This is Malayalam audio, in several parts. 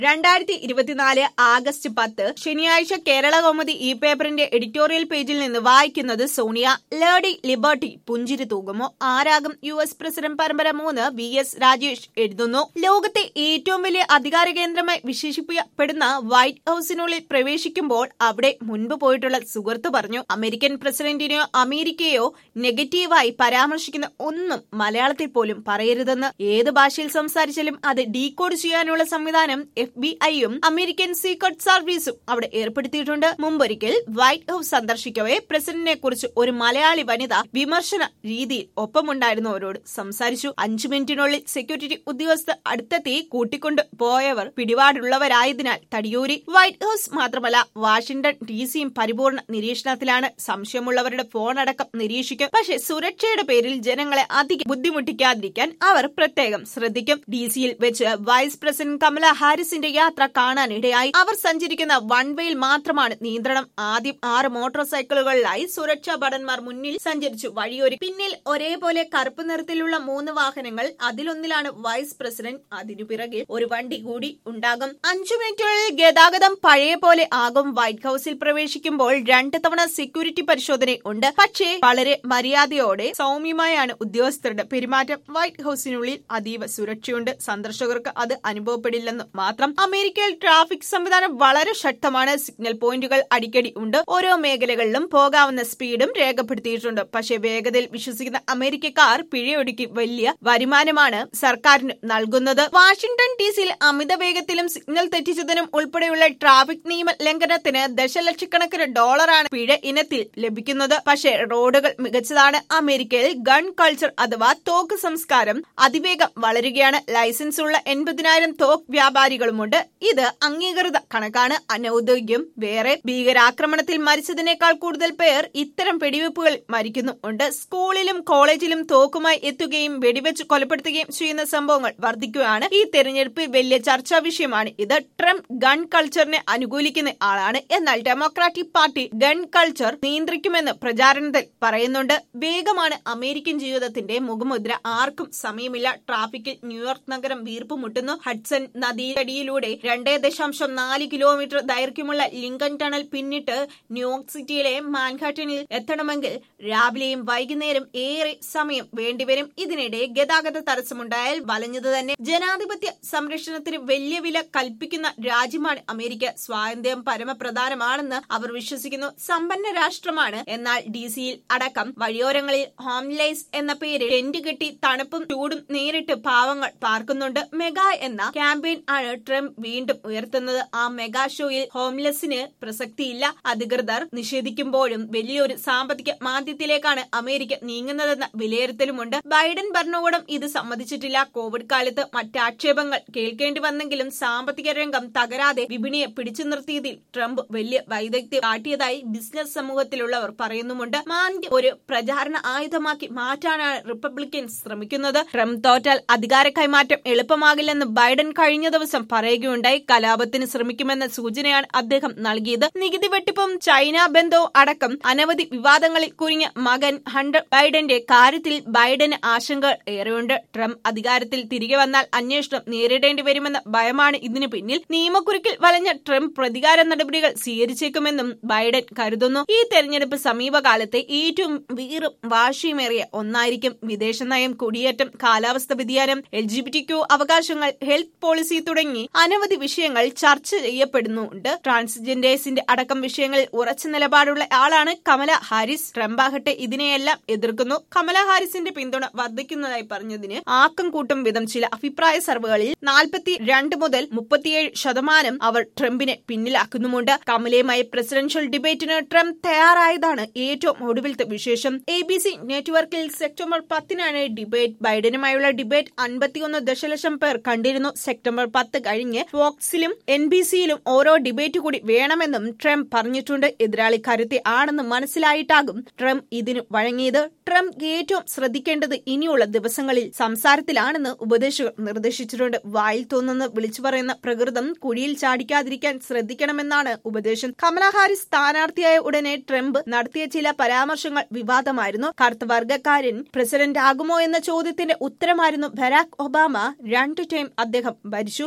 രണ്ടായിരത്തി ഇരുപത്തിനാല് ആഗസ്റ്റ് പത്ത് ശനിയാഴ്ച കേരള കൗമുദി ഈ പേപ്പറിന്റെ എഡിറ്റോറിയൽ പേജിൽ നിന്ന് വായിക്കുന്നത് സോണിയ ലേഡി ലിബർട്ടി പുഞ്ചിരി തൂകുമോ ആരാകും യു എസ് പ്രസിഡന്റ് പരമ്പര മൂന്ന് വി എസ് രാജേഷ് എഴുതുന്നു ലോകത്തെ ഏറ്റവും വലിയ അധികാര കേന്ദ്രമായി വിശേഷിപ്പിക്കപ്പെടുന്ന വൈറ്റ് ഹൌസിനുള്ളിൽ പ്രവേശിക്കുമ്പോൾ അവിടെ മുൻപ് പോയിട്ടുള്ള സുഹൃത്ത് പറഞ്ഞു അമേരിക്കൻ പ്രസിഡന്റിനെയോ അമേരിക്കയോ നെഗറ്റീവായി പരാമർശിക്കുന്ന ഒന്നും മലയാളത്തിൽ പോലും പറയരുതെന്ന് ഏത് ഭാഷയിൽ സംസാരിച്ചാലും അത് ഡീകോഡ് ചെയ്യാനുള്ള സംവിധാനം എഫ് ബി ഐയും അമേരിക്കൻ സീക്രട്ട് സർവീസും അവിടെ ഏർപ്പെടുത്തിയിട്ടുണ്ട് മുമ്പൊരിക്കൽ വൈറ്റ് ഹൌസ് സന്ദർശിക്കവേ പ്രസിഡന്റിനെ കുറിച്ച് ഒരു മലയാളി വനിത വിമർശന രീതിയിൽ ഒപ്പമുണ്ടായിരുന്നവരോട് സംസാരിച്ചു അഞ്ചു മിനിറ്റിനുള്ളിൽ സെക്യൂരിറ്റി ഉദ്യോഗസ്ഥർ അടുത്തെത്തി കൂട്ടിക്കൊണ്ട് പോയവർ പിടിപാടുള്ളവരായതിനാൽ തടിയൂരി വൈറ്റ് ഹൌസ് മാത്രമല്ല വാഷിംഗ്ടൺ ഡി സിയും പരിപൂർണ നിരീക്ഷണത്തിലാണ് സംശയമുള്ളവരുടെ ഫോൺ അടക്കം നിരീക്ഷിക്കും പക്ഷേ സുരക്ഷയുടെ പേരിൽ ജനങ്ങളെ അധികം ബുദ്ധിമുട്ടിക്കാതിരിക്കാൻ അവർ പ്രത്യേകം ശ്രദ്ധിക്കും ഡി സിയിൽ വെച്ച് വൈസ് പ്രസിഡന്റ് കമല ഹാരിസിന്റെ യാത്ര കാണാനിടയായി അവർ സഞ്ചരിക്കുന്ന വൺ വേയിൽ മാത്രമാണ് നിയന്ത്രണം ആദ്യം ആറ് മോട്ടോർ സൈക്കിളുകളിലായി സുരക്ഷാ ഭടന്മാർ മുന്നിൽ സഞ്ചരിച്ചു വഴിയൊരു പിന്നിൽ ഒരേപോലെ കറുപ്പ് നിറത്തിലുള്ള മൂന്ന് വാഹനങ്ങൾ അതിലൊന്നിലാണ് വൈസ് പ്രസിഡന്റ് അതിനു പിറകിൽ ഒരു വണ്ടി കൂടി ഉണ്ടാകും അഞ്ചു മിനിറ്റുകളിൽ ഗതാഗതം പഴയ പോലെ ആകും വൈറ്റ് ഹൌസിൽ പ്രവേശിക്കുമ്പോൾ രണ്ട് തവണ സെക്യൂരിറ്റി പരിശോധന ഉണ്ട് പക്ഷേ വളരെ മര്യാദയോടെ സൗമ്യമായാണ് ഉദ്യോഗസ്ഥരുടെ പെരുമാറ്റം വൈറ്റ് ഹൌസിനുള്ളിൽ അതീവ സുരക്ഷയുണ്ട് സന്ദർശകർക്ക് അത് അനുഭവപ്പെടില്ലെന്ന് മാത്രം അമേരിക്കയിൽ ട്രാഫിക് സംവിധാനം വളരെ ശക്തമാണ് സിഗ്നൽ പോയിന്റുകൾ അടിക്കടി ഉണ്ട് ഓരോ മേഖലകളിലും പോകാവുന്ന സ്പീഡും രേഖപ്പെടുത്തിയിട്ടുണ്ട് പക്ഷേ വേഗതയിൽ വിശ്വസിക്കുന്ന അമേരിക്കക്കാർ പിഴയൊടുക്കി വലിയ വരുമാനമാണ് സർക്കാരിന് നൽകുന്നത് വാഷിംഗ്ടൺ ഡി സിയിൽ അമിത വേഗത്തിലും സിഗ്നൽ തെറ്റിച്ചതിനും ഉൾപ്പെടെയുള്ള ട്രാഫിക് നിയമ ലംഘനത്തിന് ദശലക്ഷക്കണക്കിന് ഡോളറാണ് പിഴ ഇനത്തിൽ ലഭിക്കുന്നത് പക്ഷേ റോഡുകൾ മികച്ചതാണ് അമേരിക്കയിൽ ഗൺ കൾച്ചർ അഥവാ തോക്ക് സംസ്കാരം അതിവേഗം വളരുകയാണ് ലൈസൻസ് ഉള്ള എൺപതിനായിരം തോക്ക് വ്യാപാരികളുമുണ്ട് ഇത് അംഗീകൃത കണക്കാണ് അനൌദ്യോഗികം വേറെ ഭീകരാക്രമണത്തിൽ മരിച്ചതിനേക്കാൾ കൂടുതൽ പേർ ഇത്തരം വെടിവെപ്പുകൾ മരിക്കുന്നുണ്ട് സ്കൂളിലും കോളേജിലും തോക്കുമായി എത്തുകയും വെടിവെച്ച് കൊലപ്പെടുത്തുകയും ചെയ്യുന്ന സംഭവങ്ങൾ വർദ്ധിക്കുകയാണ് ഈ തെരഞ്ഞെടുപ്പിൽ വലിയ ചർച്ചാ വിഷയമാണ് ഇത് ട്രംപ് ഗൺ കൾച്ചറിനെ അനുകൂലിക്കുന്ന ആളാണ് എന്നാൽ ഡെമോക്രാറ്റിക് പാർട്ടി ഗൺ കൾച്ചർ നിയന്ത്രിക്കുമെന്ന് പ്രചാരണത്തിൽ പറയുന്നുണ്ട് വേഗമാണ് അമേരിക്കൻ ജീവിതത്തിന്റെ മുഖമുദ്ര ആർക്കും സമയമില്ല ട്രാഫിക്കിൽ ന്യൂയോർക്ക് നഗരം വീർപ്പുമുട്ടുന്നു ഹഡ്സൺ നദിയടിയിലൂടെ രണ്ടേ ദശാംശം നാല് കിലോമീറ്റർ ദൈർഘ്യമുള്ള ലിങ്കൺ ടണൽ പിന്നിട്ട് ന്യൂയോർക്ക് സിറ്റിയിലെ മാൻഹാട്ടനിൽ എത്തണമെങ്കിൽ രാവിലെയും വൈകുന്നേരം ഏറെ സമയം വേണ്ടിവരും ഇതിനിടെ ഗതാഗത തടസ്സമുണ്ടായാൽ വലഞ്ഞത് തന്നെ ജനാധിപത്യ സംരക്ഷണത്തിന് വലിയ വില കൽപ്പിക്കുന്ന രാജ്യമാണ് അമേരിക്ക സ്വാതന്ത്ര്യം പരമപ്രധാനമാണെന്ന് അവർ വിശ്വസിക്കുന്നു സമ്പന്ന രാഷ്ട്രമാണ് എന്നാൽ ഡി സിയിൽ അടക്കം വഴിയോരങ്ങളിൽ ഹോംലേസ് എന്ന പേര് ടെന്റ് കെട്ടി തണുപ്പും ചൂടും നേരിട്ട് പാവങ്ങൾ പാർക്കുന്നുണ്ട് മെഗാ എന്ന ക്യാമ്പയിൻ ആണ് ട്രംപ് വീണ്ടും ഉയർത്തുന്നത് ആ മെഗാ ഷോയിൽ ഹോംലെസ്സിന് പ്രസക്തിയില്ല അധികൃതർ നിഷേധിക്കുമ്പോഴും വലിയൊരു സാമ്പത്തിക മാന്ദ്യത്തിലേക്കാണ് അമേരിക്ക നീങ്ങുന്നതെന്ന വിലയിരുത്തലുമുണ്ട് ബൈഡൻ ഭരണകൂടം ഇത് സമ്മതിച്ചിട്ടില്ല കോവിഡ് കാലത്ത് മറ്റാക്ഷേപങ്ങൾ കേൾക്കേണ്ടി വന്നെങ്കിലും സാമ്പത്തിക രംഗം തകരാതെ വിപണിയെ പിടിച്ചു നിർത്തിയതിൽ ട്രംപ് വലിയ വൈദഗ്ധ്യം കാട്ടിയതായി ബിസിനസ് സമൂഹത്തിലുള്ളവർ പറയുന്നുമുണ്ട് മാന്ദ്യം ഒരു പ്രചാരണ ആയുധമാക്കി മാറ്റാനാണ് റിപ്പബ്ലിക്കൻസ് ശ്രമിക്കുന്നത് ട്രംപ് തോറ്റാൽ അധികാര കൈമാറ്റം എളുപ്പമാകില്ലെന്ന് ബൈഡൻ കഴിഞ്ഞ ദിവസം പറയുകയുണ്ടായി കലാപത്തിന് ശ്രമിക്കുമെന്ന സൂചനയാണ് അദ്ദേഹം നൽകിയത് നികുതി വെട്ടിപ്പും ചൈന ബന്ധവും അടക്കം അനവധി വിവാദങ്ങളിൽ കുരുങ്ങിയ മകൻ ഹണ്ടർ ബൈഡന്റെ കാര്യത്തിൽ ബൈഡന് ആശങ്കകൾ ഏറെയുണ്ട് ട്രംപ് അധികാരത്തിൽ തിരികെ വന്നാൽ അന്വേഷണം നേരിടേണ്ടി വരുമെന്ന ഭയമാണ് ഇതിനു പിന്നിൽ നിയമക്കുരുക്കിൽ വലഞ്ഞ ട്രംപ് പ്രതികാര നടപടികൾ സ്വീകരിച്ചേക്കുമെന്നും ബൈഡൻ കരുതുന്നു ഈ തെരഞ്ഞെടുപ്പ് സമീപകാലത്തെ ഏറ്റവും വീറും വാശിയുമേറിയ ഒന്നായിരിക്കും വിദേശ നയം കുടിയേറ്റം കാലാവസ്ഥ വ്യതിയാനം L G B T Q അവകാശങ്ങൾ ഹെൽത്ത് പോളിസി തുടങ്ങി അനവധി വിഷയങ്ങൾ ചർച്ച ചെയ്യപ്പെടുന്നുണ്ട് ട്രാൻസ്ജെൻഡേഴ്സിന്റെ അടക്കം വിഷയങ്ങളിൽ ഉറച്ച നിലപാടുള്ള ആളാണ് കമല ഹാരിസ് ട്രംപ് ആകട്ടെ ഇതിനെയെല്ലാം എതിർക്കുന്നു കമല ഹാരിസിന്റെ പിന്തുണ വർദ്ധിക്കുന്നതായി പറഞ്ഞതിന് ആക്കം കൂട്ടും വിധം ചില അഭിപ്രായ സർവേകളിൽ നാൽപ്പത്തി രണ്ട് മുതൽ മുപ്പത്തിയേഴ് ശതമാനം അവർ ട്രംപിനെ പിന്നിലാക്കുന്നുമുണ്ട് കമലയുമായി പ്രസിഡൻഷ്യൽ ഡിബേറ്റിന് ട്രംപ് തയ്യാറായതാണ് ഏറ്റവും ഒടുവിലത്തെ വിശേഷം എ ബി സി നെറ്റ്വർക്കിൽ സെപ്റ്റംബർ പത്തിനാണ് ഡിബേറ്റ് ബൈഡനുമായുള്ള ഡിബേറ്റ് അൻപത്തിയൊന്ന് ദശലക്ഷം പേർ കണ്ടിരുന്നു സെപ്റ്റംബർ പത്ത് കഴിഞ്ഞ് ഫോക്സിലും എൻ ബി സിയിലും ഓരോ ഡിബേറ്റ് കൂടി വേണമെന്നും ട്രംപ് പറഞ്ഞിട്ടുണ്ട് എതിരാളി കരുത്തി ആണെന്ന് മനസ്സിലായിട്ടാകും ട്രംപ് ഇതിന് വഴങ്ങിയത് ട്രംപ് ഏറ്റവും ശ്രദ്ധിക്കേണ്ടത് ഇനിയുള്ള ദിവസങ്ങളിൽ സംസാരത്തിലാണെന്ന് ഉപദേശകർ നിർദ്ദേശിച്ചിട്ടുണ്ട് വായിൽ തോന്നുന്ന വിളിച്ചു പറയുന്ന പ്രകൃതം കുഴിയിൽ ചാടിക്കാതിരിക്കാൻ ശ്രദ്ധിക്കണമെന്നാണ് ഉപദേശം കമല ഹാരിസ് സ്ഥാനാർത്ഥിയായ ഉടനെ ട്രംപ് നടത്തിയ ചില പരാമർശങ്ങൾ വിവാദമായിരുന്നു കറുത്ത വർഗക്കാരൻ പ്രസിഡന്റ് ആകുമോ എന്ന ചോദ്യത്തിന്റെ ഉത്തരമായിരുന്നു ബരാക് ഒബാമ രണ്ടു ടൈം അദ്ദേഹം ഭരിച്ചു ഒരു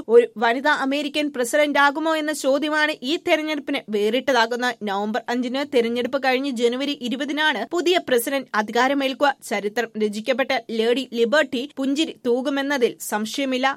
വനിതാ അമേരിക്കൻ പ്രസിഡന്റ് ആകുമോ എന്ന ചോദ്യമാണ് ഈ തെരഞ്ഞെടുപ്പിന് വേറിട്ടതാകുന്നത് നവംബർ അഞ്ചിന് തെരഞ്ഞെടുപ്പ് കഴിഞ്ഞ് ജനുവരി ഇരുപതിനാണ് പുതിയ പ്രസിഡന്റ് അധികാരമേൽക്കുക ചരിത്രം രചിക്കപ്പെട്ട ലേഡി ലിബർട്ടി പുഞ്ചിരി തൂകുമെന്നതിൽ സംശയമില്ല